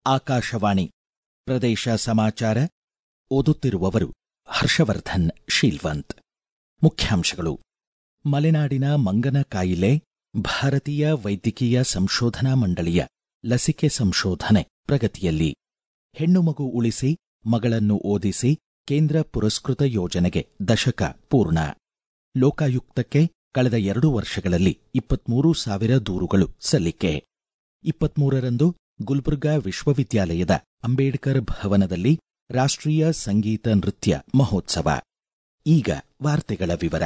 ಆಕಾಶವಾಣಿ ಪ್ರದೇಶ ಸಮಾಚಾರ ಓದುತ್ತಿರುವವರು ಹರ್ಷವರ್ಧನ್ ಶೀಲ್ವಂತ್ ಮುಖ್ಯಾಂಶಗಳು ಮಲೆನಾಡಿನ ಮಂಗನ ಕಾಯಿಲೆ ಭಾರತೀಯ ವೈದ್ಯಕೀಯ ಸಂಶೋಧನಾ ಮಂಡಳಿಯ ಲಸಿಕೆ ಸಂಶೋಧನೆ ಪ್ರಗತಿಯಲ್ಲಿ ಹೆಣ್ಣು ಮಗು ಉಳಿಸಿ ಮಗಳನ್ನು ಓದಿಸಿ ಕೇಂದ್ರ ಪುರಸ್ಕೃತ ಯೋಜನೆಗೆ ದಶಕ ಪೂರ್ಣ ಲೋಕಾಯುಕ್ತಕ್ಕೆ ಕಳೆದ ಎರಡು ವರ್ಷಗಳಲ್ಲಿ ಇಪ್ಪತ್ಮೂರು ಸಾವಿರ ದೂರುಗಳು ಸಲ್ಲಿಕೆ ಇಪ್ಪತ್ಮೂರರಂದು ಗುಲ್ಬರ್ಗಾ ವಿಶ್ವವಿದ್ಯಾಲಯದ ಅಂಬೇಡ್ಕರ್ ಭವನದಲ್ಲಿ ರಾಷ್ಟ್ರೀಯ ಸಂಗೀತ ನೃತ್ಯ ಮಹೋತ್ಸವ ಈಗ ವಾರ್ತೆಗಳ ವಿವರ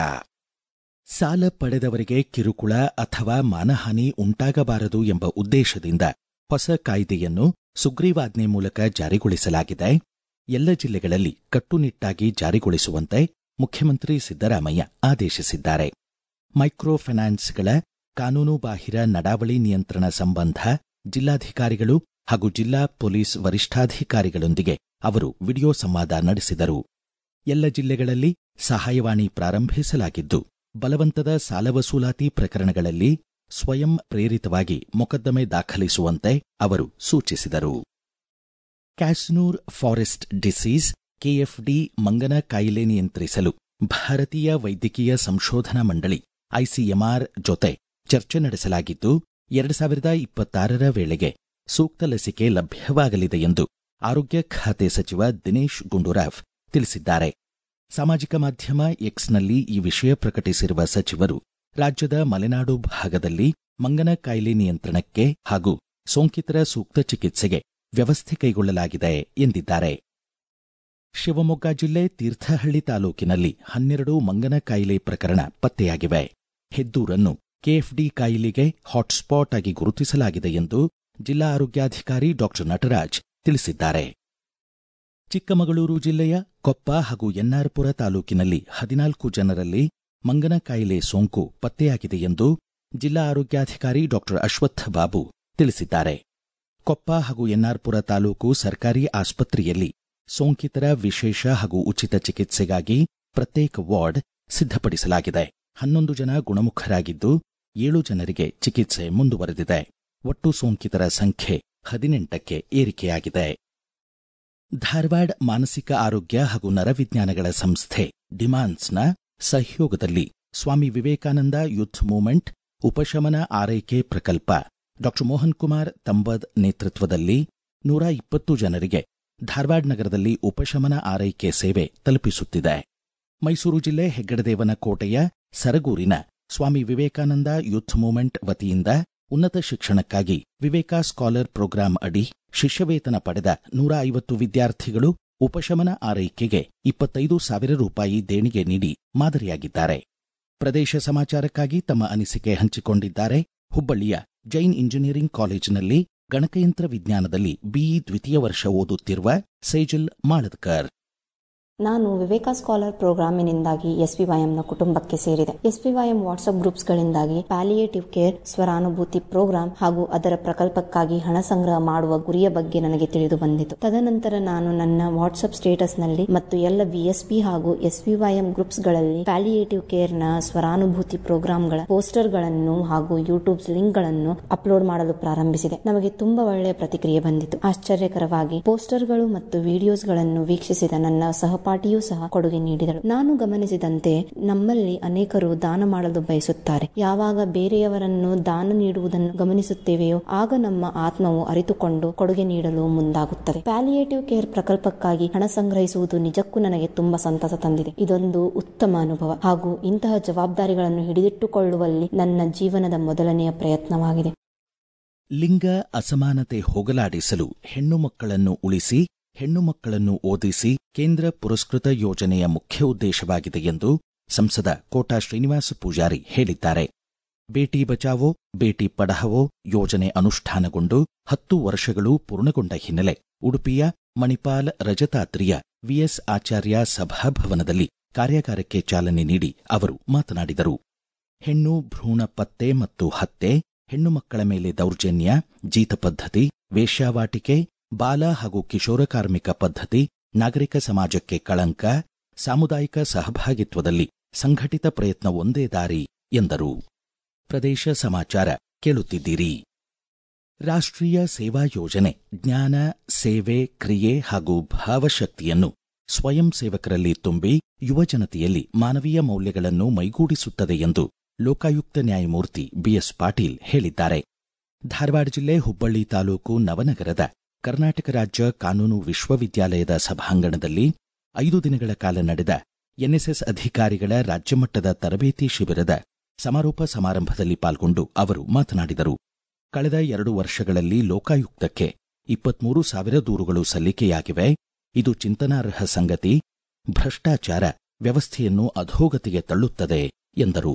ಸಾಲ ಪಡೆದವರಿಗೆ ಕಿರುಕುಳ ಅಥವಾ ಮಾನಹಾನಿ ಉಂಟಾಗಬಾರದು ಎಂಬ ಉದ್ದೇಶದಿಂದ ಹೊಸ ಕಾಯ್ದೆಯನ್ನು ಸುಗ್ರೀವಾಜ್ಞೆ ಮೂಲಕ ಜಾರಿಗೊಳಿಸಲಾಗಿದೆ ಎಲ್ಲ ಜಿಲ್ಲೆಗಳಲ್ಲಿ ಕಟ್ಟುನಿಟ್ಟಾಗಿ ಜಾರಿಗೊಳಿಸುವಂತೆ ಮುಖ್ಯಮಂತ್ರಿ ಸಿದ್ದರಾಮಯ್ಯ ಆದೇಶಿಸಿದ್ದಾರೆ ಮೈಕ್ರೋ ಫೈನಾನ್ಸ್ಗಳ ಕಾನೂನುಬಾಹಿರ ನಡಾವಳಿ ನಿಯಂತ್ರಣ ಸಂಬಂಧ ಜಿಲ್ಲಾಧಿಕಾರಿಗಳು ಹಾಗೂ ಜಿಲ್ಲಾ ಪೊಲೀಸ್ ವರಿಷ್ಠಾಧಿಕಾರಿಗಳೊಂದಿಗೆ ಅವರು ವಿಡಿಯೋ ಸಂವಾದ ನಡೆಸಿದರು ಎಲ್ಲ ಜಿಲ್ಲೆಗಳಲ್ಲಿ ಸಹಾಯವಾಣಿ ಪ್ರಾರಂಭಿಸಲಾಗಿದ್ದು ಬಲವಂತದ ಸಾಲ ವಸೂಲಾತಿ ಪ್ರಕರಣಗಳಲ್ಲಿ ಸ್ವಯಂ ಪ್ರೇರಿತವಾಗಿ ಮೊಕದ್ದಮೆ ದಾಖಲಿಸುವಂತೆ ಅವರು ಸೂಚಿಸಿದರು ಕ್ಯಾಸ್ನೂರ್ ಫಾರೆಸ್ಟ್ ಡಿಸೀಸ್ ಕೆಎಫ್ಡಿ ಮಂಗನ ಕಾಯಿಲೆ ನಿಯಂತ್ರಿಸಲು ಭಾರತೀಯ ವೈದ್ಯಕೀಯ ಸಂಶೋಧನಾ ಮಂಡಳಿ ಐಸಿಎಂಆರ್ ಜೊತೆ ಚರ್ಚೆ ನಡೆಸಲಾಗಿದ್ದು ಎರಡು ಸಾವಿರದ ಇಪ್ಪತ್ತಾರರ ವೇಳೆಗೆ ಸೂಕ್ತ ಲಸಿಕೆ ಲಭ್ಯವಾಗಲಿದೆ ಎಂದು ಆರೋಗ್ಯ ಖಾತೆ ಸಚಿವ ದಿನೇಶ್ ಗುಂಡೂರಾವ್ ತಿಳಿಸಿದ್ದಾರೆ ಸಾಮಾಜಿಕ ಮಾಧ್ಯಮ ಎಕ್ಸ್ನಲ್ಲಿ ಈ ವಿಷಯ ಪ್ರಕಟಿಸಿರುವ ಸಚಿವರು ರಾಜ್ಯದ ಮಲೆನಾಡು ಭಾಗದಲ್ಲಿ ಮಂಗನ ಕಾಯಿಲೆ ನಿಯಂತ್ರಣಕ್ಕೆ ಹಾಗೂ ಸೋಂಕಿತರ ಸೂಕ್ತ ಚಿಕಿತ್ಸೆಗೆ ವ್ಯವಸ್ಥೆ ಕೈಗೊಳ್ಳಲಾಗಿದೆ ಎಂದಿದ್ದಾರೆ ಶಿವಮೊಗ್ಗ ಜಿಲ್ಲೆ ತೀರ್ಥಹಳ್ಳಿ ತಾಲೂಕಿನಲ್ಲಿ ಹನ್ನೆರಡು ಮಂಗನ ಕಾಯಿಲೆ ಪ್ರಕರಣ ಪತ್ತೆಯಾಗಿವೆ ಹೆದ್ದೂರನ್ನು ಕೆಎಫ್ಡಿ ಕಾಯಿಲೆಗೆ ಹಾಟ್ಸ್ಪಾಟ್ ಆಗಿ ಗುರುತಿಸಲಾಗಿದೆ ಎಂದು ಜಿಲ್ಲಾ ಆರೋಗ್ಯಾಧಿಕಾರಿ ಡಾ ನಟರಾಜ್ ತಿಳಿಸಿದ್ದಾರೆ ಚಿಕ್ಕಮಗಳೂರು ಜಿಲ್ಲೆಯ ಕೊಪ್ಪ ಹಾಗೂ ಎನ್ನಾರ್ಪುರ ತಾಲೂಕಿನಲ್ಲಿ ಹದಿನಾಲ್ಕು ಜನರಲ್ಲಿ ಮಂಗನ ಕಾಯಿಲೆ ಸೋಂಕು ಪತ್ತೆಯಾಗಿದೆ ಎಂದು ಜಿಲ್ಲಾ ಆರೋಗ್ಯಾಧಿಕಾರಿ ಡಾ ಅಶ್ವತ್ಥ ಬಾಬು ತಿಳಿಸಿದ್ದಾರೆ ಕೊಪ್ಪ ಹಾಗೂ ಎನ್ನಾರ್ಪುರ ತಾಲೂಕು ಸರ್ಕಾರಿ ಆಸ್ಪತ್ರೆಯಲ್ಲಿ ಸೋಂಕಿತರ ವಿಶೇಷ ಹಾಗೂ ಉಚಿತ ಚಿಕಿತ್ಸೆಗಾಗಿ ಪ್ರತ್ಯೇಕ ವಾರ್ಡ್ ಸಿದ್ಧಪಡಿಸಲಾಗಿದೆ ಹನ್ನೊಂದು ಜನ ಗುಣಮುಖರಾಗಿದ್ದು ಏಳು ಜನರಿಗೆ ಚಿಕಿತ್ಸೆ ಮುಂದುವರೆದಿದೆ ಒಟ್ಟು ಸೋಂಕಿತರ ಸಂಖ್ಯೆ ಹದಿನೆಂಟಕ್ಕೆ ಏರಿಕೆಯಾಗಿದೆ ಧಾರವಾಡ ಮಾನಸಿಕ ಆರೋಗ್ಯ ಹಾಗೂ ನರವಿಜ್ಞಾನಗಳ ಸಂಸ್ಥೆ ಡಿಮಾನ್ಸ್ನ ಸಹಯೋಗದಲ್ಲಿ ಸ್ವಾಮಿ ವಿವೇಕಾನಂದ ಯೂತ್ ಮೂವ್ಮೆಂಟ್ ಉಪಶಮನ ಆರೈಕೆ ಪ್ರಕಲ್ಪ ಡಾ ಮೋಹನ್ ಕುಮಾರ್ ತಂಬದ್ ನೇತೃತ್ವದಲ್ಲಿ ನೂರ ಇಪ್ಪತ್ತು ಜನರಿಗೆ ಧಾರವಾಡ ನಗರದಲ್ಲಿ ಉಪಶಮನ ಆರೈಕೆ ಸೇವೆ ತಲುಪಿಸುತ್ತಿದೆ ಮೈಸೂರು ಜಿಲ್ಲೆ ಹೆಗ್ಗಡದೇವನ ಕೋಟೆಯ ಸರಗೂರಿನ ಸ್ವಾಮಿ ವಿವೇಕಾನಂದ ಯೂತ್ ಮೂವ್ಮೆಂಟ್ ವತಿಯಿಂದ ಉನ್ನತ ಶಿಕ್ಷಣಕ್ಕಾಗಿ ವಿವೇಕ ಸ್ಕಾಲರ್ ಪ್ರೋಗ್ರಾಂ ಅಡಿ ಶಿಷ್ಯವೇತನ ಪಡೆದ ನೂರ ಐವತ್ತು ವಿದ್ಯಾರ್ಥಿಗಳು ಉಪಶಮನ ಆರೈಕೆಗೆ ಇಪ್ಪತ್ತೈದು ಸಾವಿರ ರೂಪಾಯಿ ದೇಣಿಗೆ ನೀಡಿ ಮಾದರಿಯಾಗಿದ್ದಾರೆ ಪ್ರದೇಶ ಸಮಾಚಾರಕ್ಕಾಗಿ ತಮ್ಮ ಅನಿಸಿಕೆ ಹಂಚಿಕೊಂಡಿದ್ದಾರೆ ಹುಬ್ಬಳ್ಳಿಯ ಜೈನ್ ಇಂಜಿನಿಯರಿಂಗ್ ಕಾಲೇಜಿನಲ್ಲಿ ಗಣಕಯಂತ್ರ ವಿಜ್ಞಾನದಲ್ಲಿ ಬಿಇ ದ್ವಿತೀಯ ವರ್ಷ ಓದುತ್ತಿರುವ ಸೇಜಲ್ ಮಾಳದ್ಕರ್ ನಾನು ವಿವೇಕ ಸ್ಕಾಲರ್ ಪ್ರೋಗ್ರಾಮಿನಿಂದಾಗಿ ಎಸ್ಪಿವೈಎಂನ ಕುಟುಂಬಕ್ಕೆ ಸೇರಿದೆ ಎಸ್ಪಿವೈಎಂ ವಾಟ್ಸ್ಆಪ್ ಗ್ರೂಪ್ಸ್ಗಳಿಂದಾಗಿ ಪ್ಯಾಲಿಯೇಟಿವ್ ಕೇರ್ ಸ್ವರಾನುಭೂತಿ ಪ್ರೋಗ್ರಾಂ ಹಾಗೂ ಅದರ ಪ್ರಕಲ್ಪಕ್ಕಾಗಿ ಹಣ ಸಂಗ್ರಹ ಮಾಡುವ ಗುರಿಯ ಬಗ್ಗೆ ನನಗೆ ತಿಳಿದು ಬಂದಿತು ತದನಂತರ ನಾನು ನನ್ನ ವಾಟ್ಸ್ಆಪ್ ಸ್ಟೇಟಸ್ನಲ್ಲಿ ಮತ್ತು ಎಲ್ಲ ವಿಎಸ್ಪಿ ಹಾಗೂ ಎಸ್ಪಿವೈಎಂ ಗ್ರೂಪ್ಸ್ಗಳಲ್ಲಿ ಪ್ಯಾಲಿಯೇಟಿವ್ ಕೇರ್ನ ಸ್ವರಾನುಭೂತಿ ಪ್ರೋಗ್ರಾಂಗಳ ಪೋಸ್ಟರ್ಗಳನ್ನು ಹಾಗೂ ಯೂಟ್ಯೂಬ್ ಲಿಂಕ್ಗಳನ್ನು ಅಪ್ಲೋಡ್ ಮಾಡಲು ಪ್ರಾರಂಭಿಸಿದೆ ನಮಗೆ ತುಂಬಾ ಒಳ್ಳೆಯ ಪ್ರತಿಕ್ರಿಯೆ ಬಂದಿತು ಆಶ್ಚರ್ಯಕರವಾಗಿ ಪೋಸ್ಟರ್ಗಳು ಮತ್ತು ವಿಡಿಯೋಸ್ಗಳನ್ನು ವೀಕ್ಷಿಸಿದ ನನ್ನ ಸಹ ಪಾಟಿಯೂ ಸಹ ಕೊಡುಗೆ ನೀಡಿದಳು ನಾನು ಗಮನಿಸಿದಂತೆ ನಮ್ಮಲ್ಲಿ ಅನೇಕರು ದಾನ ಮಾಡಲು ಬಯಸುತ್ತಾರೆ ಯಾವಾಗ ಬೇರೆಯವರನ್ನು ದಾನ ನೀಡುವುದನ್ನು ಗಮನಿಸುತ್ತೇವೆಯೋ ಆಗ ನಮ್ಮ ಆತ್ಮವು ಅರಿತುಕೊಂಡು ಕೊಡುಗೆ ನೀಡಲು ಮುಂದಾಗುತ್ತದೆ ಪ್ಯಾಲಿಯೇಟಿವ್ ಕೇರ್ ಪ್ರಕಲ್ಪಕ್ಕಾಗಿ ಹಣ ಸಂಗ್ರಹಿಸುವುದು ನಿಜಕ್ಕೂ ನನಗೆ ತುಂಬಾ ಸಂತಸ ತಂದಿದೆ ಇದೊಂದು ಉತ್ತಮ ಅನುಭವ ಹಾಗೂ ಇಂತಹ ಜವಾಬ್ದಾರಿಗಳನ್ನು ಹಿಡಿದಿಟ್ಟುಕೊಳ್ಳುವಲ್ಲಿ ನನ್ನ ಜೀವನದ ಮೊದಲನೆಯ ಪ್ರಯತ್ನವಾಗಿದೆ ಲಿಂಗ ಅಸಮಾನತೆ ಹೋಗಲಾಡಿಸಲು ಹೆಣ್ಣು ಮಕ್ಕಳನ್ನು ಉಳಿಸಿ ಹೆಣ್ಣು ಮಕ್ಕಳನ್ನು ಓದಿಸಿ ಕೇಂದ್ರ ಪುರಸ್ಕೃತ ಯೋಜನೆಯ ಮುಖ್ಯ ಉದ್ದೇಶವಾಗಿದೆ ಎಂದು ಸಂಸದ ಕೋಟಾ ಶ್ರೀನಿವಾಸ ಪೂಜಾರಿ ಹೇಳಿದ್ದಾರೆ ಬೇಟಿ ಬಚಾವೋ ಬೇಟಿ ಪಢಾವೋ ಯೋಜನೆ ಅನುಷ್ಠಾನಗೊಂಡು ಹತ್ತು ವರ್ಷಗಳು ಪೂರ್ಣಗೊಂಡ ಹಿನ್ನೆಲೆ ಉಡುಪಿಯ ಮಣಿಪಾಲ್ ರಜತಾತ್ರಿಯ ವಿಎಸ್ ಆಚಾರ್ಯ ಸಭಾಭವನದಲ್ಲಿ ಕಾರ್ಯಾಗಾರಕ್ಕೆ ಚಾಲನೆ ನೀಡಿ ಅವರು ಮಾತನಾಡಿದರು ಹೆಣ್ಣು ಭ್ರೂಣ ಪತ್ತೆ ಮತ್ತು ಹತ್ಯೆ ಹೆಣ್ಣು ಮಕ್ಕಳ ಮೇಲೆ ದೌರ್ಜನ್ಯ ಜೀತ ಪದ್ಧತಿ ವೇಶ್ಯಾವಾಟಿಕೆ ಬಾಲ ಹಾಗೂ ಕಿಶೋರ ಕಾರ್ಮಿಕ ಪದ್ಧತಿ ನಾಗರಿಕ ಸಮಾಜಕ್ಕೆ ಕಳಂಕ ಸಾಮುದಾಯಿಕ ಸಹಭಾಗಿತ್ವದಲ್ಲಿ ಸಂಘಟಿತ ಪ್ರಯತ್ನ ಒಂದೇ ದಾರಿ ಎಂದರು ಪ್ರದೇಶ ಸಮಾಚಾರ ಕೇಳುತ್ತಿದ್ದೀರಿ ರಾಷ್ಟ್ರೀಯ ಸೇವಾ ಯೋಜನೆ ಜ್ಞಾನ ಸೇವೆ ಕ್ರಿಯೆ ಹಾಗೂ ಭಾವಶಕ್ತಿಯನ್ನು ಸ್ವಯಂ ಸೇವಕರಲ್ಲಿ ತುಂಬಿ ಯುವಜನತೆಯಲ್ಲಿ ಮಾನವೀಯ ಮೌಲ್ಯಗಳನ್ನು ಮೈಗೂಡಿಸುತ್ತದೆ ಎಂದು ಲೋಕಾಯುಕ್ತ ನ್ಯಾಯಮೂರ್ತಿ ಬಿಎಸ್ ಪಾಟೀಲ್ ಹೇಳಿದ್ದಾರೆ ಧಾರವಾಡ ಜಿಲ್ಲೆ ಹುಬ್ಬಳ್ಳಿ ತಾಲೂಕು ನವನಗರದ ಕರ್ನಾಟಕ ರಾಜ್ಯ ಕಾನೂನು ವಿಶ್ವವಿದ್ಯಾಲಯದ ಸಭಾಂಗಣದಲ್ಲಿ ಐದು ದಿನಗಳ ಕಾಲ ನಡೆದ ಎನ್ಎಸ್ಎಸ್ ಅಧಿಕಾರಿಗಳ ರಾಜ್ಯಮಟ್ಟದ ತರಬೇತಿ ಶಿಬಿರದ ಸಮಾರೋಪ ಸಮಾರಂಭದಲ್ಲಿ ಪಾಲ್ಗೊಂಡು ಅವರು ಮಾತನಾಡಿದರು ಕಳೆದ ಎರಡು ವರ್ಷಗಳಲ್ಲಿ ಲೋಕಾಯುಕ್ತಕ್ಕೆ ಇಪ್ಪತ್ಮೂರು ಸಾವಿರ ದೂರುಗಳು ಸಲ್ಲಿಕೆಯಾಗಿವೆ ಇದು ಚಿಂತನಾರ್ಹ ಸಂಗತಿ ಭ್ರಷ್ಟಾಚಾರ ವ್ಯವಸ್ಥೆಯನ್ನು ಅಧೋಗತಿಗೆ ತಳ್ಳುತ್ತದೆ ಎಂದರು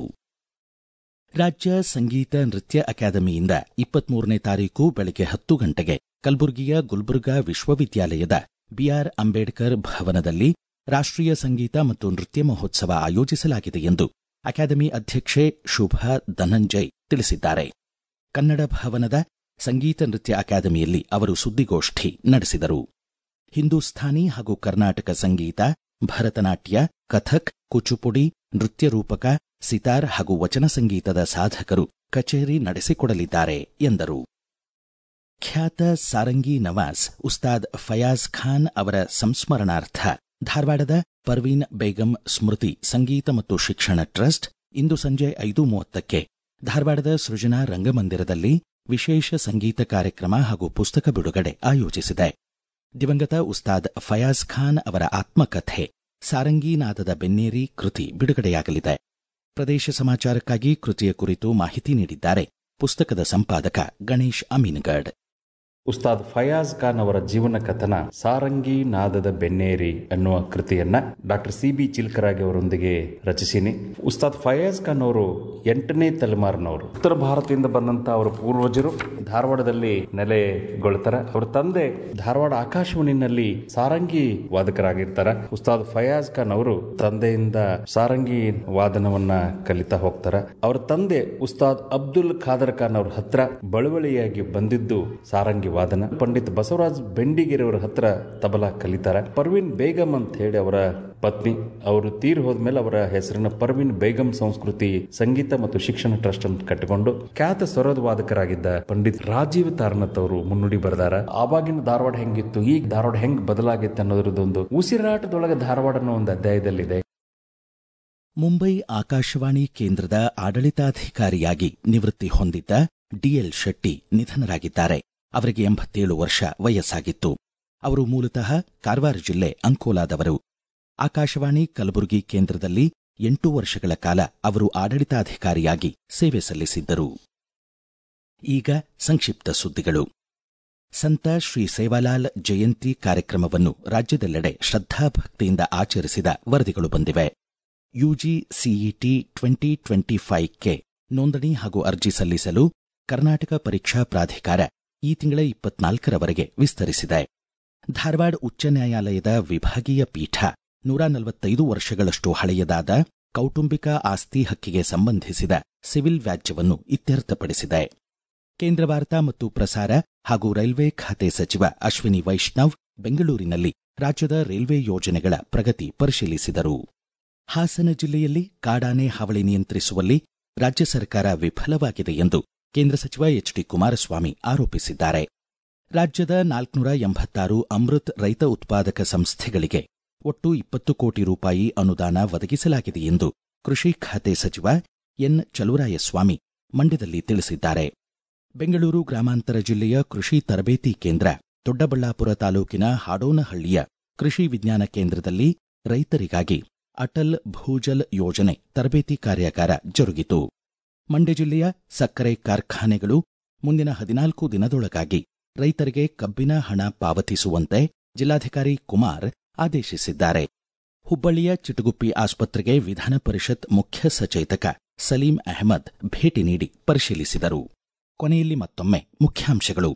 ರಾಜ್ಯ ಸಂಗೀತ ನೃತ್ಯ ಅಕಾಡೆಮಿಯಿಂದ ಇಪ್ಪತ್ಮೂರನೇ ತಾರೀಕು ಬೆಳಗ್ಗೆ ಹತ್ತು ಗಂಟೆಗೆ ಕಲಬುರಗಿಯ ಗುಲ್ಬರ್ಗಾ ವಿಶ್ವವಿದ್ಯಾಲಯದ ಬಿಆರ್ ಅಂಬೇಡ್ಕರ್ ಭವನದಲ್ಲಿ ರಾಷ್ಟ್ರೀಯ ಸಂಗೀತ ಮತ್ತು ನೃತ್ಯ ಮಹೋತ್ಸವ ಆಯೋಜಿಸಲಾಗಿದೆ ಎಂದು ಅಕಾಡೆಮಿ ಅಧ್ಯಕ್ಷೆ ಶುಭಾ ಧನಂಜಯ್ ತಿಳಿಸಿದ್ದಾರೆ ಕನ್ನಡ ಭವನದ ಸಂಗೀತ ನೃತ್ಯ ಅಕಾಡೆಮಿಯಲ್ಲಿ ಅವರು ಸುದ್ದಿಗೋಷ್ಠಿ ನಡೆಸಿದರು ಹಿಂದೂಸ್ಥಾನಿ ಹಾಗೂ ಕರ್ನಾಟಕ ಸಂಗೀತ ಭರತನಾಟ್ಯ ಕಥಕ್ ಕುಚುಪುಡಿ ನೃತ್ಯ ರೂಪಕ ಸಿತಾರ್ ಹಾಗೂ ವಚನ ಸಂಗೀತದ ಸಾಧಕರು ಕಚೇರಿ ನಡೆಸಿಕೊಡಲಿದ್ದಾರೆ ಎಂದರು ಖ್ಯಾತ ಸಾರಂಗಿ ನವಾಜ್ ಉಸ್ತಾದ್ ಫಯಾಜ್ ಖಾನ್ ಅವರ ಸಂಸ್ಮರಣಾರ್ಥ ಧಾರವಾಡದ ಪರ್ವೀನ್ ಬೇಗಂ ಸ್ಮೃತಿ ಸಂಗೀತ ಮತ್ತು ಶಿಕ್ಷಣ ಟ್ರಸ್ಟ್ ಇಂದು ಸಂಜೆ ಐದು ಮೂವತ್ತಕ್ಕೆ ಧಾರವಾಡದ ಸೃಜನಾ ರಂಗಮಂದಿರದಲ್ಲಿ ವಿಶೇಷ ಸಂಗೀತ ಕಾರ್ಯಕ್ರಮ ಹಾಗೂ ಪುಸ್ತಕ ಬಿಡುಗಡೆ ಆಯೋಜಿಸಿದೆ ದಿವಂಗತ ಉಸ್ತಾದ್ ಫಯಾಜ್ ಖಾನ್ ಅವರ ಆತ್ಮಕಥೆ ಸಾರಂಗೀನಾದದ ಬೆನ್ನೇರಿ ಕೃತಿ ಬಿಡುಗಡೆಯಾಗಲಿದೆ ಪ್ರದೇಶ ಸಮಾಚಾರಕ್ಕಾಗಿ ಕೃತಿಯ ಕುರಿತು ಮಾಹಿತಿ ನೀಡಿದ್ದಾರೆ ಪುಸ್ತಕದ ಸಂಪಾದಕ ಗಣೇಶ್ ಅಮೀನ್ಗಡ್ ಉಸ್ತಾದ್ ಫಯಾಜ್ ಖಾನ್ ಅವರ ಜೀವನ ಕಥನ ಸಾರಂಗಿ ನಾದದ ಬೆನ್ನೇರಿ ಎನ್ನುವ ಕೃತಿಯನ್ನ ಡಾಕ್ಟರ್ ಸಿ ಬಿ ಚಿಲ್ಕರಾಗಿ ಅವರೊಂದಿಗೆ ರಚಿಸಿನಿ ಉಸ್ತಾದ್ ಫಯಾಜ್ ಖಾನ್ ಅವರು ಎಂಟನೇ ತಲೆಮಾರಿನವರು ಉತ್ತರ ಭಾರತದಿಂದ ಬಂದಂತ ಅವರ ಪೂರ್ವಜರು ಧಾರವಾಡದಲ್ಲಿ ನೆಲೆಗೊಳ್ತಾರ ಅವರ ತಂದೆ ಧಾರವಾಡ ಆಕಾಶವಾಣಿನಲ್ಲಿ ಸಾರಂಗಿ ವಾದಕರಾಗಿರ್ತಾರ ಉಸ್ತಾದ್ ಫಯಾಜ್ ಖಾನ್ ಅವರು ತಂದೆಯಿಂದ ಸಾರಂಗಿ ವಾದನವನ್ನ ಕಲಿತಾ ಹೋಗ್ತಾರ ಅವರ ತಂದೆ ಉಸ್ತಾದ್ ಅಬ್ದುಲ್ ಖಾದರ್ ಖಾನ್ ಅವ್ರ ಹತ್ರ ಬಳುವಳಿಯಾಗಿ ಬಂದಿದ್ದು ಸಾರಂಗಿ ವಾದನ ಪಂಡಿತ್ ಬಸವರಾಜ್ ಬೆಂಡಿಗೆರೆಯವರ ಹತ್ರ ತಬಲಾ ಕಲಿತಾರ ಪರ್ವೀನ್ ಬೇಗಂ ಅಂತ ಹೇಳಿ ಅವರ ಪತ್ನಿ ಅವರು ತೀರ್ ಹೋದ್ಮೇಲೆ ಅವರ ಹೆಸರನ್ನ ಪರ್ವೀನ್ ಬೇಗಂ ಸಂಸ್ಕೃತಿ ಸಂಗೀತ ಮತ್ತು ಶಿಕ್ಷಣ ಟ್ರಸ್ಟ್ ಅಂತ ಕಟ್ಟಿಕೊಂಡು ಖ್ಯಾತ ಸ್ವರದ ವಾದಕರಾಗಿದ್ದ ಪಂಡಿತ್ ರಾಜೀವ್ ತಾರನಾಥ್ ಅವರು ಮುನ್ನುಡಿ ಬರೆದಾರ ಆವಾಗಿನ ಧಾರವಾಡ ಹೆಂಗಿತ್ತು ಈಗ ಧಾರವಾಡ ಹೆಂಗ್ ಬದಲಾಗಿತ್ತು ಅನ್ನೋದ್ರದ್ದೊಂದು ಉಸಿರಾಟದೊಳಗೆ ಧಾರವಾಡ ಅನ್ನೋ ಒಂದು ಅಧ್ಯಾಯದಲ್ಲಿದೆ ಮುಂಬೈ ಆಕಾಶವಾಣಿ ಕೇಂದ್ರದ ಆಡಳಿತಾಧಿಕಾರಿಯಾಗಿ ನಿವೃತ್ತಿ ಹೊಂದಿದ್ದ ಡಿಎಲ್ ಶೆಟ್ಟಿ ನಿಧನರಾಗಿದ್ದಾರೆ ಅವರಿಗೆ ಎಂಬತ್ತೇಳು ವರ್ಷ ವಯಸ್ಸಾಗಿತ್ತು ಅವರು ಮೂಲತಃ ಕಾರವಾರ ಜಿಲ್ಲೆ ಅಂಕೋಲಾದವರು ಆಕಾಶವಾಣಿ ಕಲಬುರಗಿ ಕೇಂದ್ರದಲ್ಲಿ ಎಂಟು ವರ್ಷಗಳ ಕಾಲ ಅವರು ಆಡಳಿತಾಧಿಕಾರಿಯಾಗಿ ಸೇವೆ ಸಲ್ಲಿಸಿದ್ದರು ಈಗ ಸಂಕ್ಷಿಪ್ತ ಸುದ್ದಿಗಳು ಸಂತ ಶ್ರೀ ಸೇವಾಲಾಲ್ ಜಯಂತಿ ಕಾರ್ಯಕ್ರಮವನ್ನು ರಾಜ್ಯದೆಲ್ಲೆಡೆ ಶ್ರದ್ಧಾಭಕ್ತಿಯಿಂದ ಆಚರಿಸಿದ ವರದಿಗಳು ಬಂದಿವೆ ಯುಜಿ ಸಿಇಟಿ ಟ್ವೆಂಟಿ ಟ್ವೆಂಟಿ ಫೈವ್ಗೆ ನೋಂದಣಿ ಹಾಗೂ ಅರ್ಜಿ ಸಲ್ಲಿಸಲು ಕರ್ನಾಟಕ ಪರೀಕ್ಷಾ ಪ್ರಾಧಿಕಾರ ಈ ತಿಂಗಳ ಇಪ್ಪತ್ನಾಲ್ಕರವರೆಗೆ ವಿಸ್ತರಿಸಿದೆ ಧಾರವಾಡ ಉಚ್ಚ ನ್ಯಾಯಾಲಯದ ವಿಭಾಗೀಯ ಪೀಠ ನೂರ ನಲವತ್ತೈದು ವರ್ಷಗಳಷ್ಟು ಹಳೆಯದಾದ ಕೌಟುಂಬಿಕ ಆಸ್ತಿ ಹಕ್ಕಿಗೆ ಸಂಬಂಧಿಸಿದ ಸಿವಿಲ್ ವ್ಯಾಜ್ಯವನ್ನು ಇತ್ಯರ್ಥಪಡಿಸಿದೆ ಕೇಂದ್ರ ವಾರ್ತಾ ಮತ್ತು ಪ್ರಸಾರ ಹಾಗೂ ರೈಲ್ವೆ ಖಾತೆ ಸಚಿವ ಅಶ್ವಿನಿ ವೈಷ್ಣವ್ ಬೆಂಗಳೂರಿನಲ್ಲಿ ರಾಜ್ಯದ ರೈಲ್ವೆ ಯೋಜನೆಗಳ ಪ್ರಗತಿ ಪರಿಶೀಲಿಸಿದರು ಹಾಸನ ಜಿಲ್ಲೆಯಲ್ಲಿ ಕಾಡಾನೆ ಹಾವಳಿ ನಿಯಂತ್ರಿಸುವಲ್ಲಿ ರಾಜ್ಯ ಸರ್ಕಾರ ವಿಫಲವಾಗಿದೆ ಎಂದು ಕೇಂದ್ರ ಸಚಿವ ಎಚ್ ಡಿ ಕುಮಾರಸ್ವಾಮಿ ಆರೋಪಿಸಿದ್ದಾರೆ ರಾಜ್ಯದ ನಾಲ್ಕುನೂರ ಎಂಬತ್ತಾರು ಅಮೃತ್ ರೈತ ಉತ್ಪಾದಕ ಸಂಸ್ಥೆಗಳಿಗೆ ಒಟ್ಟು ಇಪ್ಪತ್ತು ಕೋಟಿ ರೂಪಾಯಿ ಅನುದಾನ ಒದಗಿಸಲಾಗಿದೆ ಎಂದು ಕೃಷಿ ಖಾತೆ ಸಚಿವ ಎನ್ ಚಲುವರಾಯಸ್ವಾಮಿ ಮಂಡ್ಯದಲ್ಲಿ ತಿಳಿಸಿದ್ದಾರೆ ಬೆಂಗಳೂರು ಗ್ರಾಮಾಂತರ ಜಿಲ್ಲೆಯ ಕೃಷಿ ತರಬೇತಿ ಕೇಂದ್ರ ದೊಡ್ಡಬಳ್ಳಾಪುರ ತಾಲೂಕಿನ ಹಾಡೋನಹಳ್ಳಿಯ ಕೃಷಿ ವಿಜ್ಞಾನ ಕೇಂದ್ರದಲ್ಲಿ ರೈತರಿಗಾಗಿ ಅಟಲ್ ಭೂಜಲ್ ಯೋಜನೆ ತರಬೇತಿ ಕಾರ್ಯಾಗಾರ ಜರುಗಿತು ಮಂಡ್ಯ ಜಿಲ್ಲೆಯ ಸಕ್ಕರೆ ಕಾರ್ಖಾನೆಗಳು ಮುಂದಿನ ಹದಿನಾಲ್ಕು ದಿನದೊಳಗಾಗಿ ರೈತರಿಗೆ ಕಬ್ಬಿನ ಹಣ ಪಾವತಿಸುವಂತೆ ಜಿಲ್ಲಾಧಿಕಾರಿ ಕುಮಾರ್ ಆದೇಶಿಸಿದ್ದಾರೆ ಹುಬ್ಬಳ್ಳಿಯ ಚಿಟುಗುಪ್ಪಿ ಆಸ್ಪತ್ರೆಗೆ ವಿಧಾನ ಪರಿಷತ್ ಮುಖ್ಯ ಸಚೇತಕ ಸಲೀಂ ಅಹಮದ್ ಭೇಟಿ ನೀಡಿ ಪರಿಶೀಲಿಸಿದರು ಕೊನೆಯಲ್ಲಿ ಮತ್ತೊಮ್ಮೆ ಮುಖ್ಯಾಂಶಗಳು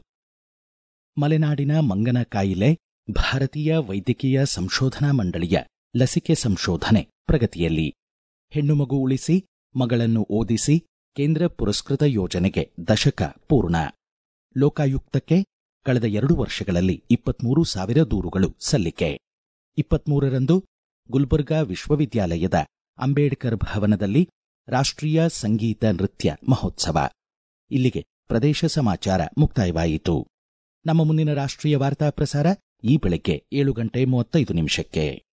ಮಲೆನಾಡಿನ ಮಂಗನ ಕಾಯಿಲೆ ಭಾರತೀಯ ವೈದ್ಯಕೀಯ ಸಂಶೋಧನಾ ಮಂಡಳಿಯ ಲಸಿಕೆ ಸಂಶೋಧನೆ ಪ್ರಗತಿಯಲ್ಲಿ ಹೆಣ್ಣು ಮಗು ಉಳಿಸಿ ಮಗಳನ್ನು ಓದಿಸಿ ಕೇಂದ್ರ ಪುರಸ್ಕೃತ ಯೋಜನೆಗೆ ದಶಕ ಪೂರ್ಣ ಲೋಕಾಯುಕ್ತಕ್ಕೆ ಕಳೆದ ಎರಡು ವರ್ಷಗಳಲ್ಲಿ ಇಪ್ಪತ್ಮೂರು ಸಾವಿರ ದೂರುಗಳು ಸಲ್ಲಿಕೆ ಇಪ್ಪತ್ಮೂರರಂದು ಗುಲ್ಬರ್ಗಾ ವಿಶ್ವವಿದ್ಯಾಲಯದ ಅಂಬೇಡ್ಕರ್ ಭವನದಲ್ಲಿ ರಾಷ್ಟ್ರೀಯ ಸಂಗೀತ ನೃತ್ಯ ಮಹೋತ್ಸವ ಇಲ್ಲಿಗೆ ಪ್ರದೇಶ ಸಮಾಚಾರ ಮುಕ್ತಾಯವಾಯಿತು ನಮ್ಮ ಮುಂದಿನ ರಾಷ್ಟ್ರೀಯ ವಾರ್ತಾ ಪ್ರಸಾರ ಈ ಬೆಳಗ್ಗೆ ಏಳು ಗಂಟೆ ಮೂವತ್ತೈದು ನಿಮಿಷಕ್ಕೆ